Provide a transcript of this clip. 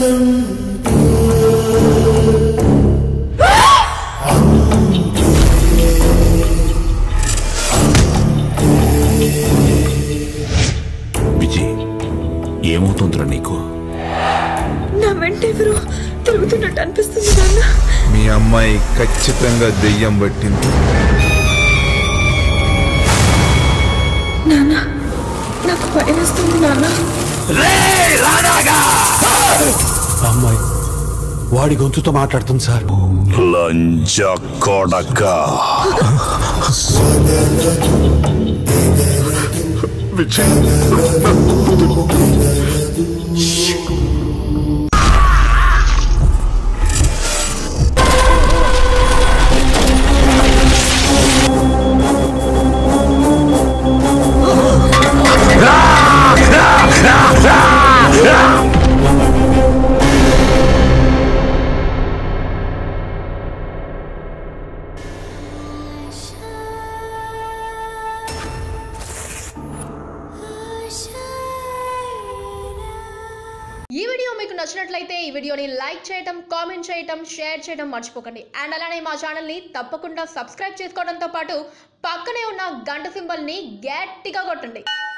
విజయ్ ఏమవుతుందిరా నీకు నా వెంట ఎవరో తిరుగుతున్నట్టు అనిపిస్తుంది నాన్న మీ అమ్మాయి ఖచ్చితంగా దెయ్యం పట్టింది నాన్న నాకు భయం వేస్తుంది నాన్న అమ్మాయి వాడి గొంతుతో మాట్లాడుతుంది సార్ లంజ కొడక ఈ వీడియో మీకు నచ్చినట్లయితే ఈ వీడియోని లైక్ చేయటం కామెంట్ చేయటం షేర్ చేయడం మర్చిపోకండి అండ్ అలానే మా ఛానల్ని తప్పకుండా సబ్స్క్రైబ్ చేసుకోవడంతో పాటు పక్కనే ఉన్న గంట సింబల్ని గట్టిగా కొట్టండి